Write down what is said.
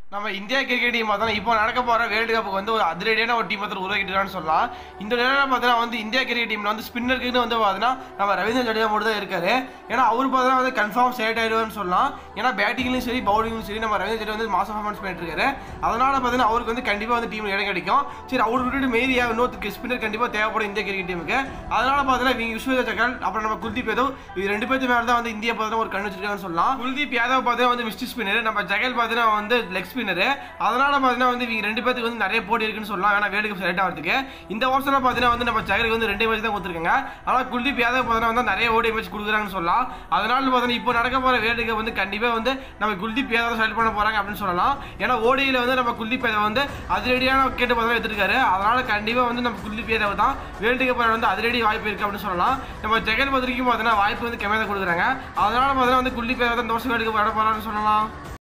நம்ம India cricket team பார்த்தா இப்போ நடக்க போகிற வேர்ல்டு கப்புக்கு வந்து ஒரு அதிரடியான ஒரு டீம் வந்து உருவாக்கிட்டுருக்கான்னு சொல்லலாம் இந்த நேரம் பார்த்தீங்கன்னா வந்து இந்தியா கிரிக்கெட் டீமில் வந்து ஸ்பின்னருக்குன்னு வந்து பார்த்தீங்கன்னா நம்ம ரவீந்திர ஜடேஜா மட்டும் தான் இருக்காரு ஏன்னா அவர் பார்த்தீங்கன்னா வந்து கன்ஃபார்ம் செலக்ட் ஆயிடுவார்னு சொல்லலாம் ஏன்னா பேட்டிங்லையும் சரி பவுலிங்லையும் சரி நம்ம ரவீந்திர ஜடேஜா வந்து மாசம் பர்ஃபார்மன்ஸ் பண்ணிட்டு இருக்காரு அதனால பார்த்தீங்கன்னா அவருக்கு வந்து கண்டிப்பாக வந்து டீம் இடம் கிடைக்கும் சரி அவரு விட்டுட்டு மீறியா இன்னொரு ஸ்பின்னர் கண்டிப்பாக தேவைப்படும் இந்திய கிரிக்கெட் டீமுக்கு அதனால பார்த்தீங்கன்னா இவங்க விஸ்வஜா சகல் அப்புறம் நம்ம குல்தீப் யாதவ் இது ரெண்டு பேர்த்து மேலே தான் வந்து இந்தியா பார்த்தீங்கன்னா ஒரு கண் வச்சிருக்காங்கன்னு சொல்லலாம் குல்தீப் யாதவ் பார்த்தீங்கன்னா வந்து மிஸ்ட் ஸ்பின்னர் நம்ம ஜகல் பார்த்தீங்கன்னா வந்து லெக் ஸ்பின்னர் அதனால பார்த்தீங்கன்னா வந்து இவங்க ரெண்டு பேருக்கு வந்து நிறைய போட்டி இருக்குன்னு சொல்லலாம் வேணா வேர்ல்டு கப் செலக்ட் ஆகிறதுக்கு இந்த வருஷம் பார்த்தீங்கன்னா வந்து நம்ம ஜகலுக்கு வந்து ரெண்டு மேட்ச் தான் கொடுத்துருக்காங்க ஆனால் குல்தீப் யாதவ் பார்த்தீங்கன்னா வந்து நிறைய ஓடி மேட்ச் கொடுக்குறாங்கன்னு சொல்லலாம் அதனால பார்த்தீங்கன்னா இப்போ நடக்க போகிற வேர்ல்டு கப் வந்து கண்டிப்பாக வந்து நம்ம குல்தீப் யாதவ் செலக்ட் பண்ண போகிறாங்க அப்படின்னு சொல்லலாம் ஏன்னா ஓடியில் வந்து நம்ம குல்தீப் யாதவ் வந்து அதிரடியான கேட்டு பார்த்தா எடுத்திருக்காரு அதனால கண்டிப்பாக வந்து நம்ம குல்தீப் யாதவ் தான் வேர்ல்டு கப் வந்து அதிரடி வாய்ப்பு இருக்குது அப்படின்னு சொல்லலாம் நம்ம ஜெகன் பத்திரிக்கும் பார்த்தீங்கன்னா வாய்ப்பு வந்து கம்மியாக தான் கொடுக்குறாங்க அதனால பார்த்தீங்கன்னா வந்து குல்தீப் யாதவ் தான் இந்த வருஷம் வேர்ல்டு கப் விட போகிறான்னு சொல்லலாம்